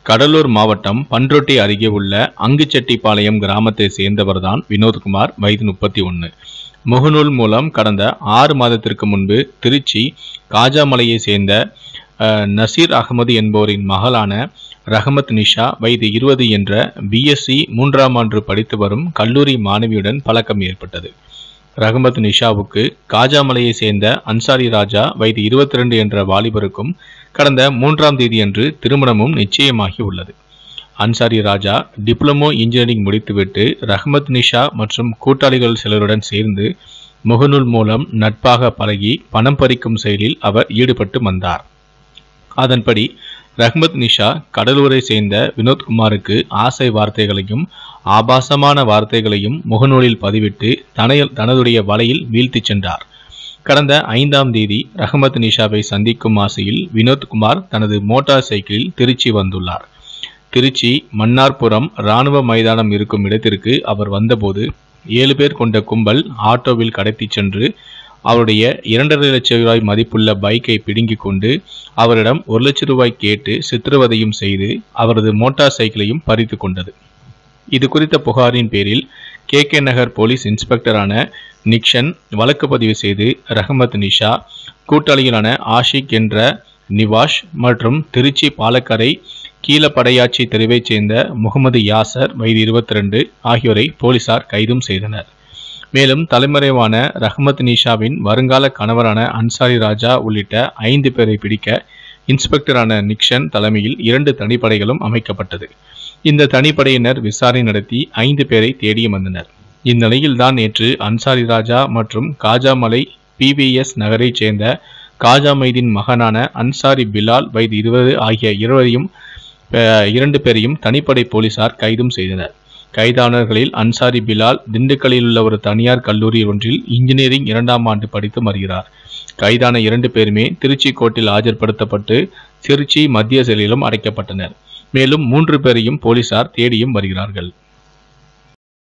கடலூர் மாவட்டம் பன்ருட்டி அருகே உள்ள அங்குச்செட்டிப்பாளையம் கிராமத்தை சேர்ந்தவர்தான் வினோத்குமார் வயது முப்பத்தி ஒன்று முகநூல் மூலம் கடந்த ஆறு மாதத்திற்கு முன்பு திருச்சி காஜாமலையை சேர்ந்த அஹ், நசீர் அகமது என்பவரின் மகளான ரஹமத் நிஷா வயது இருபது என்ற பிஎஸ்சி மூன்றாம் ஆண்டு படித்து வரும் கல்லூரி மாணவியுடன் பழக்கம் ஏற்பட்டது ரஹமத் நிஷாவுக்கு காஜாமலையை சேர்ந்த அன்சாரி ராஜா வயது 22 என்ற வாலிபருக்கும் கடந்த மூன்றாம் தேதியன்று திருமணமும் நிச்சயமாகி உள்ளது அன்சாரி ராஜா டிப்ளமோ இன்ஜினியரிங் முடித்துவிட்டு ரஹ்மத் நிஷா மற்றும் கூட்டாளிகள் சிலருடன் சேர்ந்து முகநூல் மூலம் நட்பாக பழகி பணம் பறிக்கும் செயலில் அவர் ஈடுபட்டு வந்தார் அதன்படி ரஹ்மத் நிஷா கடலூரை சேர்ந்த வினோத்குமாருக்கு ஆசை வார்த்தைகளையும் ஆபாசமான வார்த்தைகளையும் முகநூலில் பதிவிட்டு தனைய தனதுடைய வலையில் வீழ்த்திச் சென்றார் கடந்த ஐந்தாம் தேதி ரஹமத் நிஷாவை சந்திக்கும் ஆசையில் வினோத்குமார் தனது மோட்டார் சைக்கிளில் திருச்சி வந்துள்ளார் திருச்சி மன்னார்புரம் இராணுவ மைதானம் இருக்கும் இடத்திற்கு அவர் வந்தபோது ஏழு பேர் கொண்ட கும்பல் ஆட்டோவில் கடத்திச் சென்று அவருடைய இரண்டரை லட்சம் ரூபாய் மதிப்புள்ள பைக்கை பிடுங்கிக் கொண்டு அவரிடம் ஒரு லட்சம் ரூபாய் கேட்டு சித்திரவதையும் செய்து அவரது மோட்டார் சைக்கிளையும் பறித்து கொண்டது இது குறித்த புகாரின் பேரில் கே கே நகர் போலீஸ் இன்ஸ்பெக்டரான நிக்ஷன் வழக்கு பதிவு செய்து ரஹமத் நிஷா கூட்டாளிகளான ஆஷிக் என்ற நிவாஷ் மற்றும் திருச்சி பாலக்கரை கீழப்படையாச்சி தெருவைச் சேர்ந்த முகமது யாசர் வயது 22 ஆகியோரை போலீசார் கைதும் செய்தனர் மேலும் தலைமறைவான ரஹமத் நிஷாவின் வருங்கால கணவரான அன்சாரி ராஜா உள்ளிட்ட ஐந்து பேரை பிடிக்க இன்ஸ்பெக்டரான நிக்ஷன் தலைமையில் இரண்டு தனிப்படைகளும் அமைக்கப்பட்டது இந்த தனிப்படையினர் விசாரணை நடத்தி ஐந்து பேரை தேடி வந்தனர் இந்நிலையில்தான் நேற்று அன்சாரி ராஜா மற்றும் காஜாமலை பிவிஎஸ் நகரைச் சேர்ந்த காஜா மைதீன் மகனான அன்சாரி பிலால் வயது இருபது ஆகிய இருவரையும் அஹ், இரண்டு பேரையும் தனிப்படை போலீசார் கைதும் செய்தனர் கைதானவர்களில் அன்சாரி பிலால் திண்டுக்கல்லில் உள்ள ஒரு தனியார் கல்லூரி ஒன்றில் இன்ஜினியரிங் இரண்டாம் ஆண்டு படித்து வருகிறார் கைதான இரண்டு பேருமே திருச்சி கோர்ட்டில் ஆஜர்படுத்தப்பட்டு திருச்சி மத்திய சிறையிலும் அடைக்கப்பட்டனர் மேலும் மூன்று பேரையும் போலீசார் தேடியும் வருகிறார்கள்